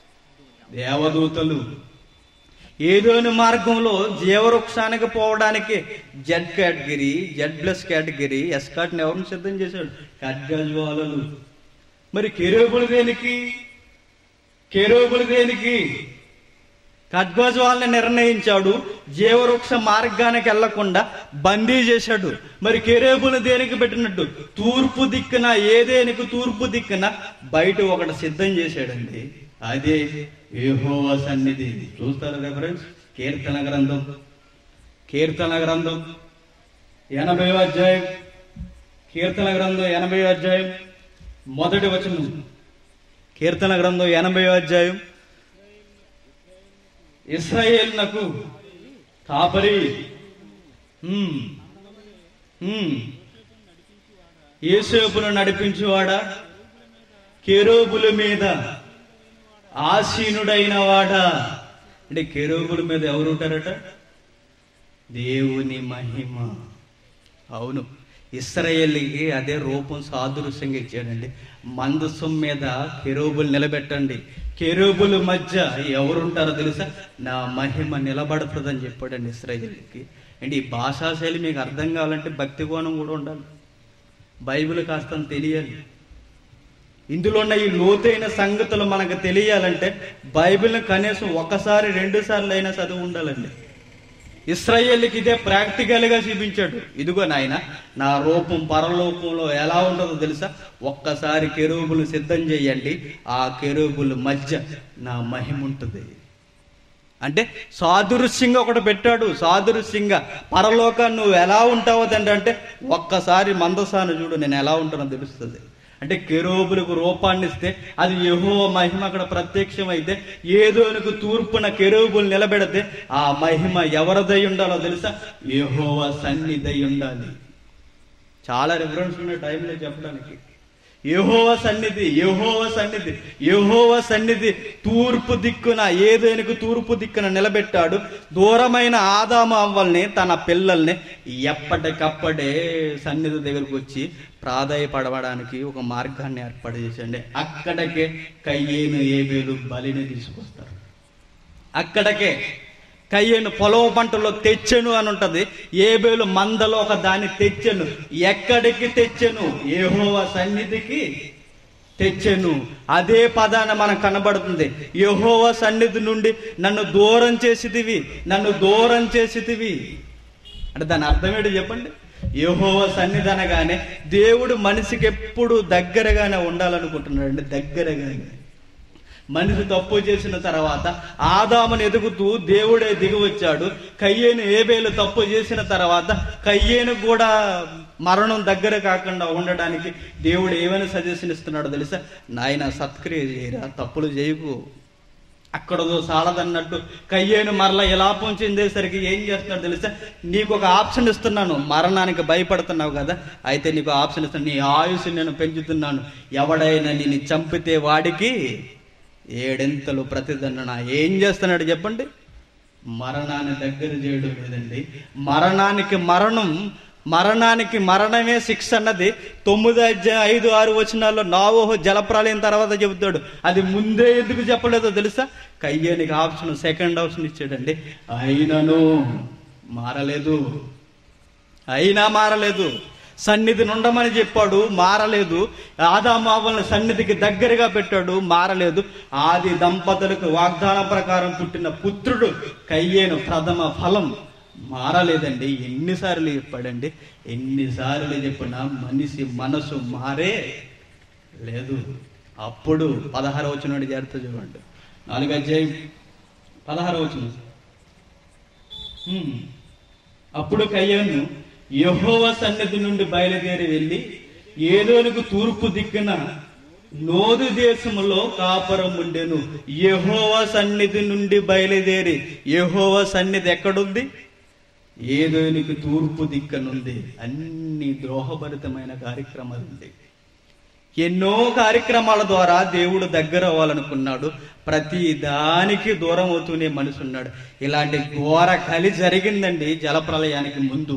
దేవదూతలు ఏదోని మార్గంలో జీవవృక్షానికి పోవడానికి Z category Z plus category ఎస్కాట్ని ఎవరిని సిద్ధం చేశాడు ఖడ్గజ్వాలలు మరి కెరూబులు దేనికి కెరూబులు దేనికి ఖడ్గజ్వాలని నిర్ణయించాడు జీవవృక్ష మార్గానికి వెళ్లకుండా బందీ చేశాడు మరి కెరేబులు దేనికి పెట్టినట్టు తూర్పు దిక్కున ఏదేనికి తూర్పు దిక్కున బయట ఒకటి సిద్ధం చేశాడండి అదే యెహోవా సన్నిధి చూస్తారు రెఫరెన్స్ కీర్తన గ్రంథం కీర్తన గ్రంథం ఎనభై అధ్యాయం కీర్తన గ్రంథం ఎనభై అధ్యాయం మొదటి వచనం కీర్తన గ్రంథం ఎనభై అధ్యాయం ఇస్రాయేల్నకు కాపరి ఉమ్, ఉమ్, యేసేపును నడిపించువాడా కెరూబుల మీద ఆసీనుడైన వాడా అంటే కెరూబుల మీద ఎవరు ఉంటారట దేవుని మహిమ అవును ఇస్రాయేల్కి అదే రూపం సాదృశ్యంగా ఇచ్చాడండి మందసం మీద కెరూబులు నిలబెట్టండి కెరూబుల మధ్య ఎవరుంటారో తెలుసా నా మహిమ నిలబడుతుందని చెప్పాడండి ఇస్రాయేల్కి అంటే ఈ భాషా శైలి మీకు అర్థం కావాలంటే భక్తి కోణం కూడా ఉండాలి బైబిల్ కాస్త తెలియాలి ఇందులో ఉన్న ఈ లోతైన సంగతులు మనకు తెలియాలంటే బైబిల్ని కనీసం ఒకసారి రెండు సార్లు అయినా చదువు ఉండాలండి ఇస్రాయేల్కి ఇదే ప్రాక్టికల్ గా చూపించాడు ఇదిగో నాయన నా రూపం పరలోకంలో ఎలా ఉంటుందో తెలుసా ఒక్కసారి కెరూబులు సిద్ధం చేయండి ఆ కెరూబుల మధ్య నా మహిమ ఉంటుంది అంటే సాదృశ్యంగా ఒకటి పెట్టాడు సాదృశ్యంగా పరలోకాన్ని నువ్వు ఎలా ఉంటావో తండ్రి అంటే ఒక్కసారి మందసాన్ని చూడు నేను ఎలా ఉంటానో తెలుస్తుంది అంటే కెరోబులకు రూపాన్ని ఇస్తే అది యహో మహిమ అక్కడ ప్రత్యక్షమైతే ఏదోనికి తూర్పున కెరోబులు నిలబెడితే ఆ మహిమ ఎవరిదై ఉండాలో తెలుసా యహోవ సన్నిధై ఉండాలి చాలా రిఫరెన్స్ ఉన్నాయి టైంలో చెప్పడానికి యెహోవా సన్నిధి యెహోవా సన్నిధి యెహోవా సన్నిధి తూర్పు దిక్కున ఏదేనుకు తూర్పు దిక్కున నిలబెట్టాడు దూరమైన ఆదాము అవ్వల్ని తన పిల్లల్ని ఎప్పటికప్పుడే సన్నిధి దగ్గరకు వచ్చి ప్రాధాయపడవడానికి ఒక మార్గాన్ని ఏర్పాటు చేసండి అక్కడికే కయ్యేను ఏబేలు బలిని తీసుకొస్తారు అక్కడికే కయ్యను పొలం పంటలో తెచ్చెను అని ఉంటది ఏబేలు మందలో ఒక దాన్ని తెచ్చెను ఎక్కడికి తెచ్చెను ఏహోవా సన్నిధికి తెచ్చెను అదే పదాన మనకు కనబడుతుంది యెహోవా సన్నిధి నుండి నన్ను దూరం చేసిదివి నన్ను దూరం చేసిదివి అంటే దాని అర్థం ఏంటో చెప్పండి యెహోవా సన్నిధి అనగానే దేవుడు మనిషికి ఎప్పుడు దగ్గరగానే ఉండాలనుకుంటున్నాడు అండి దగ్గరగానే మనిషి తప్పు చేసిన తర్వాత ఆదామును ఎదుగుతూ దేవుడే దిగి వచ్చాడు కయ్యేను ఏబేలు తప్పు చేసిన తర్వాత కయ్యేను కూడా మరణం దగ్గర కాకుండా ఉండడానికి దేవుడు ఏమైనా సజెషన్ ఇస్తున్నాడో తెలుసా నాయన సత్క్రియ చేయరా తప్పులు చేయకు అక్కడదో సాలదన్నట్టు కయ్యేను మరల ఎలాపం చెందేసరికి ఏం చేస్తున్నాడు తెలుసా నీకు ఒక ఆప్షన్ ఇస్తున్నాను మరణానికి భయపడుతున్నావు కదా అయితే నీకు ఆప్షన్ ఇస్తాను నీ ఆయుష్ నేను పెంచుతున్నాను ఎవడైనా నిన్ను చంపితే వాడికి ఏడెంతలు ప్రతిదండన ఏం చేస్తున్నాడు చెప్పండి మరణాన్ని దగ్గర చేయడం లేదండి మరణానికి మరణం మరణానికి మరణమే శిక్ష అన్నది తొమ్మిది అధ్యాయం ఐదు ఆరు వచనాల్లో నావోహో జలప్రాలయం తర్వాత చెబుతాడు అది ముందే ఎందుకు చెప్పలేదో తెలుసా కయ్యానికి ఆప్షన్ సెకండ్ ఆప్షన్ ఇచ్చాడండి అయినను మారలేదు అయినా మారలేదు సన్నిధిని ఉండమని చెప్పాడు మారలేదు ఆదామావల్ని సన్నిధికి దగ్గరగా పెట్టాడు మారలేదు ఆది దంపతులకు వాగ్దానం ప్రకారం పుట్టిన పుత్రుడు కయ్యేను ప్రథమ ఫలం మారలేదండి ఎన్నిసార్లు చెప్పాడండి ఎన్నిసార్లు చెప్పినా మనిషి మనసు మారే లేదు అప్పుడు పదహార వచ్చిన జాగ్రత్త చూడండి నాలుగు అధ్యాయం పదహార వచ్చిన అప్పుడు కయ్యను యహోవ సన్నిధి నుండి బయలుదేరి వెళ్ళి ఏదోనికి తూర్పు దిక్కున నోదు దేశములో కాపురం ఉండెను యహోవ సన్నిధి నుండి బయలుదేరి యహోవ సన్నిధి ఎక్కడుంది ఏదోనికి తూర్పు దిక్కనుంది అన్ని ద్రోహభరితమైన కార్యక్రమాలు ఉంది ఎన్నో కార్యక్రమాల ద్వారా దేవుడు దగ్గర అవ్వాలనుకున్నాడు ప్రతి దానికి దూరం అవుతూనే మనిషి ఉన్నాడు ఇలాంటి ఘోర కలి జరిగిందండి జలప్రలయానికి ముందు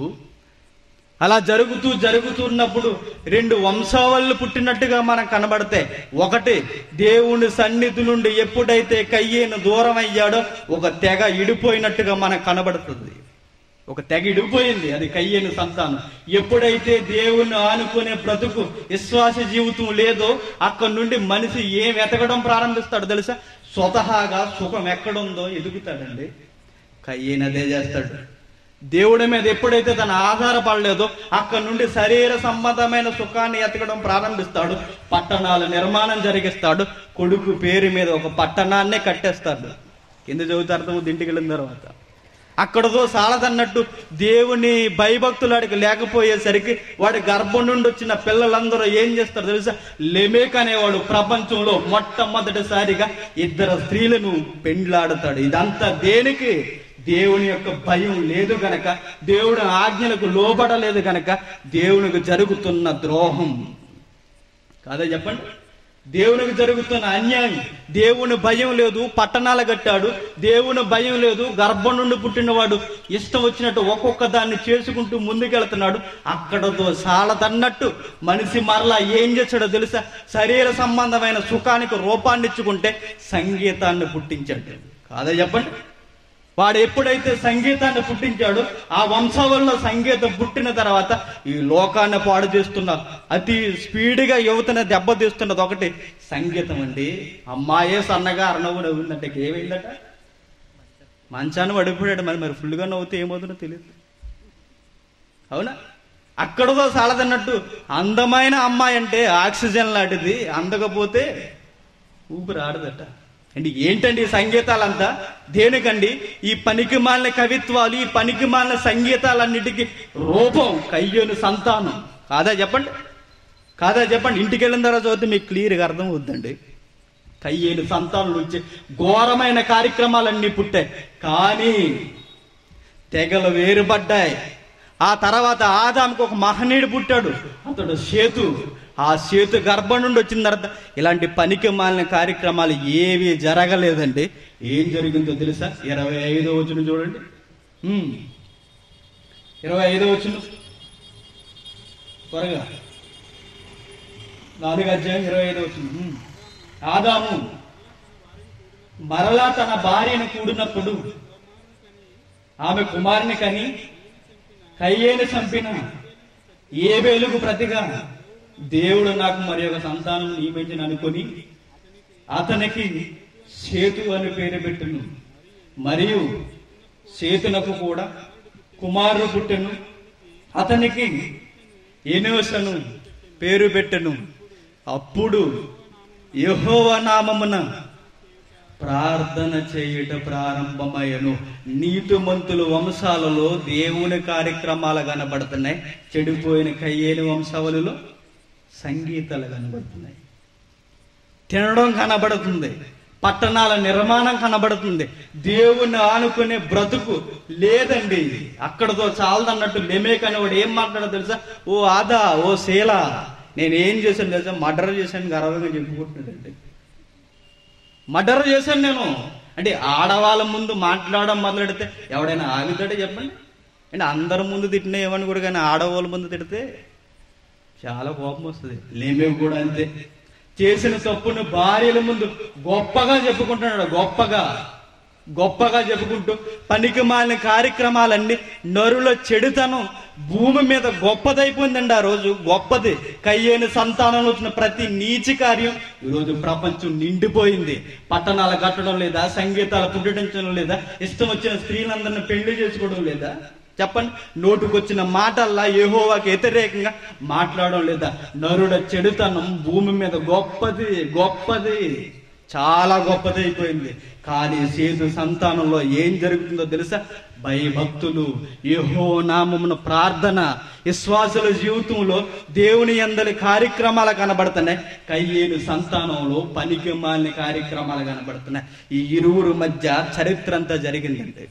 అలా జరుగుతూ జరుగుతున్నప్పుడు రెండు వంశావళులు పుట్టినట్టుగా మనకు కనబడితే ఒకటి దేవుని సన్నిధి నుండి ఎప్పుడైతే కయ్యేను దూరం అయ్యాడో ఒక తెగ ఇడిపోయినట్టుగా మనకు కనబడుతుంది ఒక తెగ ఇడిపోయింది అది కయ్యేను సంతానం ఎప్పుడైతే దేవుణ్ణి ఆనుకునే బ్రతుకు విశ్వాస జీవితం లేదో అక్కడి నుండి మనిషి ఏం ఎతకడం ప్రారంభిస్తాడు తెలుసా స్వతహాగా సుఖం ఎక్కడుందో ఎదుగుతాడండి కయ్యేను అదే చేస్తాడు దేవుడి మీద ఎప్పుడైతే తన ఆధారపడలేదో అక్కడి నుండి శరీర సంబంధమైన సుఖాన్ని ఎతకడం ప్రారంభిస్తాడు పట్టణాల నిర్మాణం జరిగిస్తాడు కొడుకు పేరు మీద ఒక పట్టణాన్నే కట్టేస్తాడు కింద చదువుతా అర్థమవుతుంది ఇంటికి వెళ్ళిన తర్వాత అక్కడతో సాలదన్నట్టు దేవుని భయభక్తులాడికి లేకపోయేసరికి వాడి గర్భం నుండి వచ్చిన పిల్లలందరూ ఏం చేస్తారు తెలుసా లెమేక్ అనేవాడు ప్రపంచంలో మొట్టమొదటిసారిగా ఇద్దరు స్త్రీలను పెండ్లాడుతాడు ఇదంతా దేనికి దేవుని యొక్క భయం లేదు గనక దేవుడి ఆజ్ఞలకు లోబడలేదు గనక దేవునికి జరుగుతున్న ద్రోహం కాదా చెప్పండి దేవునికి జరుగుతున్న అన్యాయం దేవుని భయం లేదు పట్టణాలు కట్టాడు దేవుని భయం లేదు గర్భం నుండి పుట్టినవాడు ఇష్టం వచ్చినట్టు ఒక్కొక్క దాన్ని చేసుకుంటూ ముందుకెళ్తున్నాడు అక్కడతో సాలదన్నట్టు మనిషి మరలా ఏం చేశాడో తెలుసా శరీర సంబంధమైన సుఖానికి రూపాన్ని ఇచ్చుకుంటే సంగీతాన్ని పుట్టించాడు కాదా చెప్పండి వాడు ఎప్పుడైతే సంగీతాన్ని పుట్టించాడో ఆ వంశావళిలో సంగీతం పుట్టిన తర్వాత ఈ లోకాన్ని పాడు చేస్తున్న అతి స్పీడ్గా యువతని దెబ్బతీస్తున్నది ఒకటి సంగీతం అండి అమ్మాయే సన్నగా అరణవు నవ్విందంటే ఏమైందట మంచాన్ని పడిపోయాడు మరి మరి ఫుల్గా నవ్వుతే ఏమవుతుందో తెలియదు అవునా అక్కడతో సాలదన్నట్టు అందమైన అమ్మాయి అంటే ఆక్సిజన్ లాంటిది అందకపోతే ఊపిరి ఆడదట అండి ఏంటండి ఈ సంగీతాలంతా దేనికండి ఈ పనికి మాలిన కవిత్వాలు ఈ పనికి మాలిన సంగీతాలన్నిటికీ రూపం కయ్యోని సంతానం కాదా చెప్పండి కాదా చెప్పండి ఇంటికి వెళ్ళిన తర్వాత చదివితే మీకు క్లియర్గా అర్థం అవుద్దండి కయ్యేలు సంతానం నుంచి ఘోరమైన కార్యక్రమాలన్నీ పుట్టాయి కానీ తెగలు వేరుపడ్డాయి ఆ తర్వాత ఆదాముకు ఒక మహనీయుడు పుట్టాడు అతడు సేతు ఆ సేతు గర్భం నుండి వచ్చిన తర్వాత ఇలాంటి పనికి మాలిన కార్యక్రమాలు ఏవి జరగలేదండి ఏం జరిగిందో తెలుసా ఇరవై ఐదో వచ్చిన చూడండి ఉమ్. ఇరవై ఐదో వచ్చిన త్వరగా నాలుగు అధ్యాయం ఇరవై ఐదో వచ్చిన ఆదాము మరలా తన భార్యను కూడినప్పుడు ఆమె కుమారుని కని కయ్యేను చంపిన ఏ వేలుగు ప్రతిగా దేవుడు నాకు మరి ఒక సంతానం నియమించిన అనుకొని అతనికి సేతు అని పేరు పెట్టును మరియు సేతునకు కూడా కుమారుడు పుట్టెను అతనికి ఎనోసను పేరు పెట్టెను అప్పుడు యెహోవ నామమున ప్రార్థన చేయుట ప్రారంభమయ్యను నీతిమంతుల వంశాలలో దేవుని కార్యక్రమాలు కనబడుతున్నాయి చెడిపోయిన కయ్యేని వంశావళిలో సంగీతాలు కనబడుతున్నాయి తినడం కనబడుతుంది పట్టణాల నిర్మాణం కనబడుతుంది దేవుణ్ణి ఆనుకునే బ్రతుకు లేదండి అక్కడతో చాలదన్నట్టు లేమేక్ అనేవాడు ఏం మాట్లాడో తెలుసా ఓ ఆదా ఓ శీల నేను ఏం చేశాను తెలుసా మర్డర్ చేశాను గర్వంగా చెప్పుకుంటున్నాడండి మర్డర్ చేశాను నేను అంటే ఆడవాళ్ళ ముందు మాట్లాడడం మొదలెడితే ఎవడైనా ఆగుతాడే చెప్పండి అంటే అందరి ముందు తిట్టినా ఏమని కూడా కానీ ఆడవాళ్ళ ముందు తిడితే చాలా కోపం వస్తుంది లేమేవి కూడా అంతే చేసిన తప్పును భార్యల ముందు గొప్పగా చెప్పుకుంటున్నాడు గొప్పగా గొప్పగా చెప్పుకుంటూ పనికి మాలిన కార్యక్రమాలన్నీ నరుల చెడుతనం భూమి మీద గొప్పదైపోయిందండి ఆ రోజు గొప్పది కయ్యేని సంతానంలో వచ్చిన ప్రతి నీచి కార్యం ఈరోజు ప్రపంచం నిండిపోయింది పట్టణాలు కట్టడం లేదా సంగీతాలు పుట్టించడం లేదా ఇష్టం వచ్చిన స్త్రీలందరిని పెళ్లి చేసుకోవడం లేదా చెప్పండి నోటుకొచ్చిన మాటల్లా యెహోవాకి వ్యతిరేకంగా మాట్లాడడం లేదా నరుడ చెడుతనం భూమి మీద గొప్పది గొప్పది చాలా గొప్పది అయిపోయింది కానీ సేతు సంతానంలో ఏం జరుగుతుందో తెలుసా భయభక్తులు యెహో నామమున ప్రార్థన విశ్వాసుల జీవితంలో దేవుని అందరి కార్యక్రమాలు కనబడుతున్నాయి కయ్యేలు సంతానంలో పనికి మాలిన కార్యక్రమాలు కనబడుతున్నాయి ఈ ఇరువురు మధ్య చరిత్ర అంతా జరిగిందండి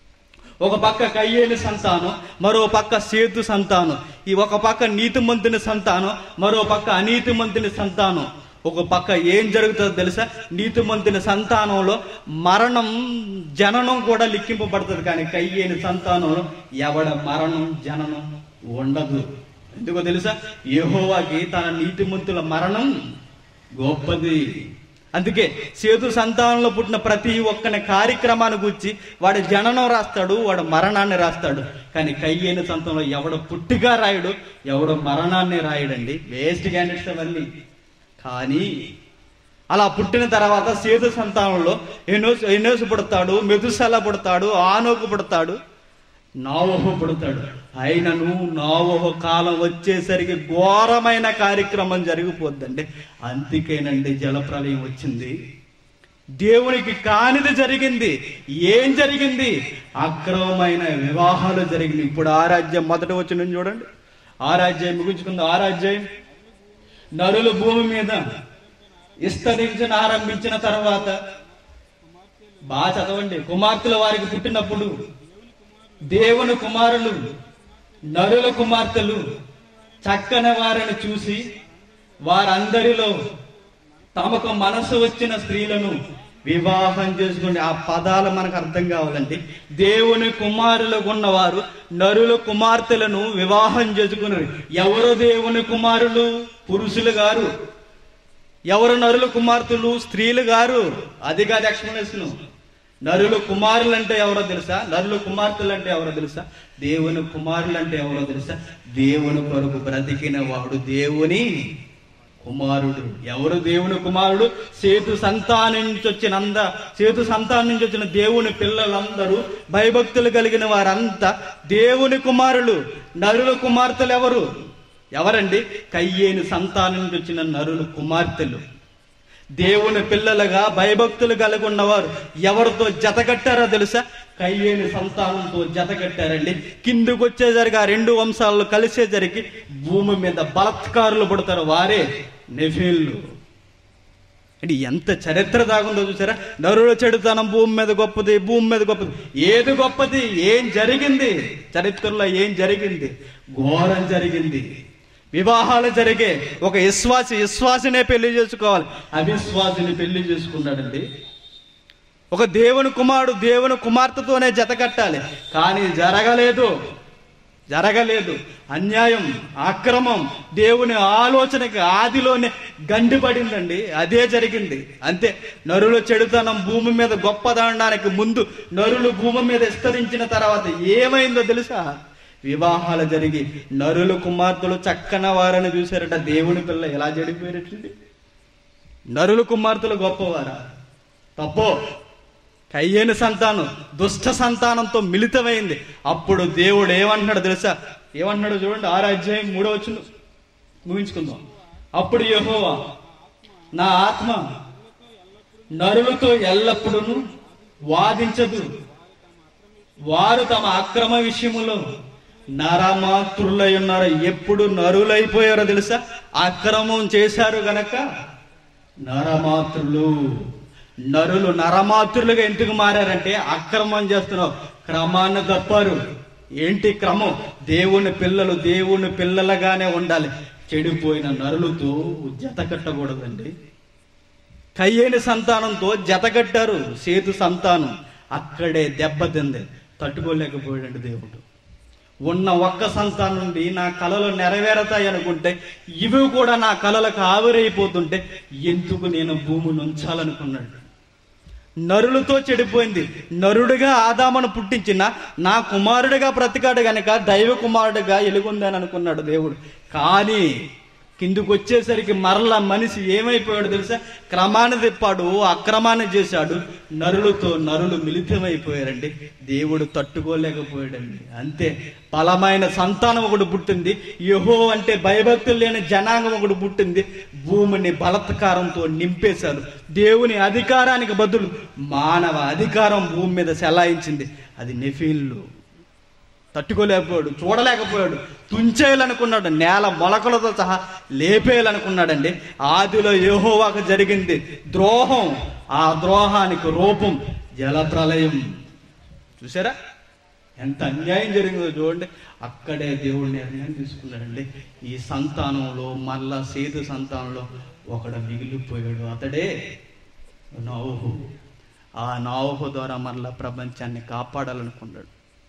ఒక పక్క కయ్యేలు సంతానం మరో పక్క సేతు సంతానం ఈ ఒక పక్క నీతిమంతుని సంతానం మరో పక్క అనీతిమంతుని సంతానం ఒక పక్క ఏం జరుగుతుందో తెలుసా నీతిమంతుని సంతానంలో మరణం జననం కూడా లిఖింపబడుతుంది కానీ కయ్యేని సంతానంలో ఎవడ మరణం జననం ఉండదు ఎందుకో తెలుసా యెహోవాకి తన నీతిమంతుల మరణం గొప్పది అందుకే సేతు సంతానంలో పుట్టిన ప్రతి ఒక్కని కార్యక్రమాన్ని గురించి వాడి జననం రాస్తాడు వాడు మరణాన్ని రాస్తాడు కానీ కయ్యేని సంతానంలో ఎవడ పుట్టిగా రాయడు ఎవడ మరణాన్ని రాయడండి వేస్ట్ క్యాండిడేట్స్ అవన్నీ కానీ అలా పుట్టిన తర్వాత సేతు సంతానంలో ఎనోస్ ఎనోసు పుడతాడు మెదుసల పుడతాడు ఆనోకు పుడతాడు నావోహో పుడతాడు అయినను నావోహో కాలం వచ్చేసరికి ఘోరమైన కార్యక్రమం జరిగిపోద్దండి అందుకేనండి జలప్రలయం వచ్చింది దేవునికి కానిది జరిగింది ఏం జరిగింది అక్రమమైన వివాహాలు జరిగింది ఇప్పుడు ఆరాజ్యం మొదట వచ్చిన చూడండి ఆరాజ్యం ముగించుకుంది ఆరాజ్యం నరులు భూమి మీద విస్తరించిన ఆరంభించిన తర్వాత బాగా చదవండి కుమార్తెల వారికి పుట్టినప్పుడు దేవుని కుమారులు నరుల కుమార్తెలు చక్కని వారిని చూసి వారందరిలో తమకు మనసు వచ్చిన స్త్రీలను వివాహం చేసుకుని ఆ పదాలు మనకు అర్థం కావాలండి దేవుని కుమారులకు ఉన్నవారు నరుల కుమార్తెలను వివాహం చేసుకున్నారు ఎవరు దేవుని కుమారులు పురుషులు గారు ఎవరు నరుల కుమార్తెలు స్త్రీలు గారు అది కాదు ఎక్స్ప్లెనేషన్ నరులు కుమారులు అంటే ఎవరో తెలుసా నరులు కుమార్తెలు అంటే ఎవరో తెలుసా దేవుని కుమారులు అంటే ఎవరో తెలుసా దేవుని కొరకు బ్రతికిన వాడు దేవుని కుమారుడు ఎవరు దేవుని కుమారుడు సేతు సంతానం నుంచి వచ్చిన అంద సేతు సంతానం నుంచి వచ్చిన దేవుని పిల్లలందరూ భయభక్తులు కలిగిన వారంతా దేవుని కుమారులు నరుల కుమార్తెలు ఎవరు ఎవరండి కయ్యేని సంతానం నుంచి వచ్చిన నరుల కుమార్తెలు దేవుని పిల్లలుగా భయభక్తులు కలిగి ఉన్నవారు ఎవరితో జత కట్టారో తెలుసా కయ్యేని సంతానంతో జత కట్టారండి కిందకు వచ్చేసరికి ఆ రెండు వంశాలు కలిసేసరికి భూమి మీద బలత్కారులు పుడతారు వారే నెఫీళ్ళు అంటే ఎంత చరిత్ర దాగుందో చూసారా నరుల చెడుతనం భూమి మీద గొప్పది భూమి మీద గొప్పది ఏది గొప్పది ఏం జరిగింది చరిత్రలో ఏం జరిగింది ఘోరం జరిగింది వివాహాలు జరిగే ఒక విశ్వాసి విశ్వాసినే పెళ్లి చేసుకోవాలి అవిశ్వాసిని పెళ్లి చేసుకున్నాడండి ఒక దేవుని కుమారుడు దేవుని కుమార్తెతోనే జత కట్టాలి కానీ జరగలేదు జరగలేదు అన్యాయం అక్రమం దేవుని ఆలోచనకి ఆదిలోనే గండిపడిందండి అదే జరిగింది అంతే నరుల చెడుతనం భూమి మీద గొప్పదనడానికి ముందు నరులు భూమి మీద విస్తరించిన తర్వాత ఏమైందో తెలుసా వివాహాలు జరిగి నరులు కుమార్తెలు చక్కన వారని చూశారట దేవుని పిల్ల ఎలా చెడిపోయారటండి నరులు కుమార్తెలు గొప్పవారా తప్పో కయ్యేని సంతానం దుష్ట సంతానంతో మిళితమైంది అప్పుడు దేవుడు ఏమంటున్నాడు తెలుసా ఏమంటున్నాడు చూడండి ఆరు అధ్యాయం మూడో వచ్చిన ముగించుకుందాం అప్పుడు యెహోవా నా ఆత్మ నరులతో ఎల్లప్పుడూ వాదించదు వారు తమ అక్రమ విషయములో నరమాతృలై ఉన్నారు ఎప్పుడు నరులైపోయారో తెలుసా అక్రమం చేశారు గనక నరమాతృలు నరులు నరమాతృలుగా ఎందుకు మారారంటే అక్రమం చేస్తున్నావు క్రమాన్ని తప్పారు ఏంటి క్రమం దేవుని పిల్లలు దేవుని పిల్లలుగానే ఉండాలి చెడిపోయిన నరులతో జత కట్టకూడదండి కయ్యేని సంతానంతో జత కట్టారు సేతు సంతానం అక్కడే దెబ్బతింది తట్టుకోలేకపోయాడండి దేవుడు ఉన్న ఒక్క సంతానం నుండి నా కళలు నెరవేరతాయి అనుకుంటే ఇవి కూడా నా కళలకు ఆవిరైపోతుంటే ఎందుకు నేను భూమిని ఉంచాలనుకున్నాడు నరులతో చెడిపోయింది నరుడిగా ఆదామను పుట్టించిన నా కుమారుడిగా బ్రతికాడు గనక దైవ కుమారుడిగా ఎలుగుందని అనుకున్నాడు దేవుడు కానీ కిందికి వచ్చేసరికి మరలా మనిషి ఏమైపోయాడు తెలుసా క్రమాన్ని తిప్పాడు అక్రమాన్ని చేశాడు నరులతో నరులు మిళితమైపోయారండి దేవుడు తట్టుకోలేకపోయాడండి అంతే బలమైన సంతానం ఒకటి పుట్టింది యహో అంటే భయభక్తులు లేని జనాంగం ఒకటి పుట్టింది భూమిని బలత్కారంతో నింపేశారు దేవుని అధికారానికి బదులు మానవ అధికారం భూమి మీద చెలాయించింది అది నెఫీన్లు తట్టుకోలేకపోయాడు చూడలేకపోయాడు తుంచేయాలనుకున్నాడు నేల మొలకలతో సహా లేపేయాలనుకున్నాడండి ఆదిలో యెహోవాకు జరిగింది ద్రోహం ఆ ద్రోహానికి రూపం జలప్రలయం చూసారా ఎంత అన్యాయం జరిగిందో చూడండి అక్కడే దేవుడు నిర్ణయం తీసుకున్నాడండి ఈ సంతానంలో మళ్ళా సేతు సంతానంలో ఒకడు మిగిలిపోయాడు అతడే నౌహు ఆ నౌహు ద్వారా మరలా ప్రపంచాన్ని కాపాడాలనుకున్నాడు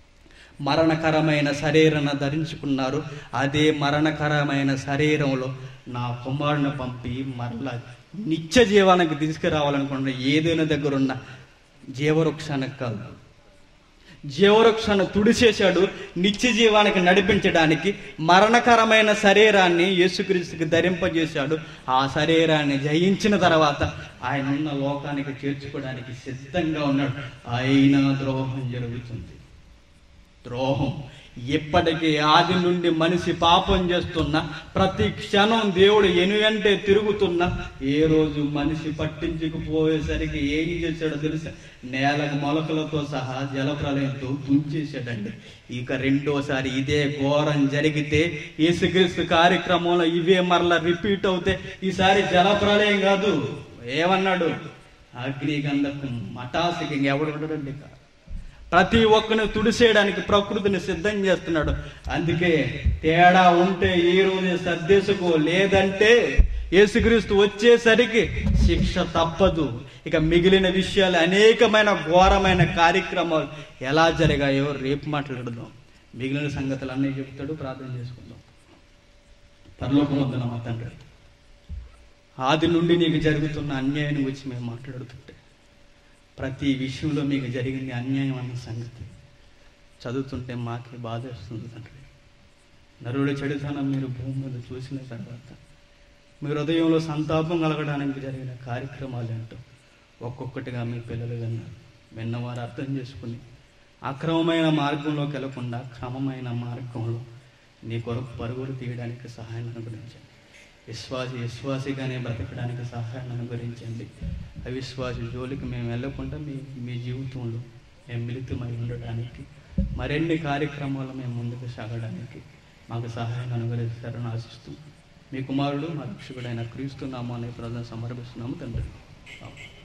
మరణకరమైన శరీరాన్ని ధరించుకున్నారు అదే మరణకరమైన శరీరంలో నా కుమారుని పంపి మరలా నిత్య జీవానికి తీసుకురావాలనుకున్న ఏదైనా దగ్గర ఉన్న జీవవృక్షానికి కాదు జీవవృక్షాన్ని తుడిచేశాడు నిత్య జీవానికి నడిపించడానికి మరణకరమైన శరీరాన్ని యేసుక్రీస్తుకి ధరింపజేశాడు ఆ శరీరాన్ని జయించిన తర్వాత ఆయన ఉన్న లోకానికి చేర్చుకోవడానికి సిద్ధంగా ఉన్నాడు అయినా ద్రోహం జరుగుతుంది ద్రోహం ఇప్పటికీ ఆది నుండి మనిషి పాపం చేస్తున్న ప్రతి క్షణం దేవుడు ఎనుగంటే తిరుగుతున్న ఏ రోజు మనిషి పట్టించుకుపోయేసరికి ఏం చేశాడో తెలుసా నేలకు మొలకలతో సహా జలప్రలయంతో తుంచేశాడండి ఇక రెండోసారి ఇదే ఘోరం జరిగితే యేసుక్రీస్తు కార్యక్రమంలో ఇవే మరలా రిపీట్ అవుతే ఈసారి జలప్రలయం కాదు ఏమన్నాడు అగ్నిగంధకం మటాసికి ఎవడు ఉండడండి ఇక ప్రతి ఒక్కరిని తుడిసేయడానికి ప్రకృతిని సిద్ధం చేస్తున్నాడు అందుకే తేడా ఉంటే ఈ రోజు సర్దేసుకో లేదంటే యేసుక్రీస్తు వచ్చేసరికి శిక్ష తప్పదు ఇక మిగిలిన విషయాలు అనేకమైన ఘోరమైన కార్యక్రమాలు ఎలా జరిగాయో రేపు మాట్లాడదాం మిగిలిన సంగతులు అన్నీ చెప్తాడు ప్రార్థన చేసుకుందాం పరలోకమొద్దున మా తండ్రి ఆది నుండి నీకు జరుగుతున్న అన్యాయం గురించి మేము మాట్లాడుతుంటే ప్రతి విషయంలో మీకు జరిగింది అన్యాయం అన్న సంగతి చదువుతుంటే మాకే బాధ వస్తుంది తండ్రి నరుడు చెడుతనం మీరు భూమి మీద చూసిన తర్వాత మీ హృదయంలో సంతాపం కలగడానికి జరిగిన కార్యక్రమాలు ఏంటో ఒక్కొక్కటిగా మీ పిల్లలు విన్నారు విన్నవారు అర్థం చేసుకుని అక్రమమైన మార్గంలోకి వెళ్లకుండా క్రమమైన మార్గంలో నీ కొరకు పరుగులు తీయడానికి సహాయం అనుగ్రహించండి విశ్వాసి విశ్వాసిగానే బ్రతకడానికి సహాయాన్ని అనుగ్రహించండి అవిశ్వాసి జోలికి మేము వెళ్ళకుండా మీ మీ జీవితంలో మేము మిళితమై ఉండడానికి మరిన్ని కార్యక్రమాలు మేము ముందుకు సాగడానికి మాకు సహాయాన్ని అనుగ్రహిస్తారని ఆశిస్తూ మీ కుమారుడు మా రక్షకుడైన క్రీస్తు నామాన్ని ప్రజలు సమర్పిస్తున్నాము తండ్రి ఆమేన్.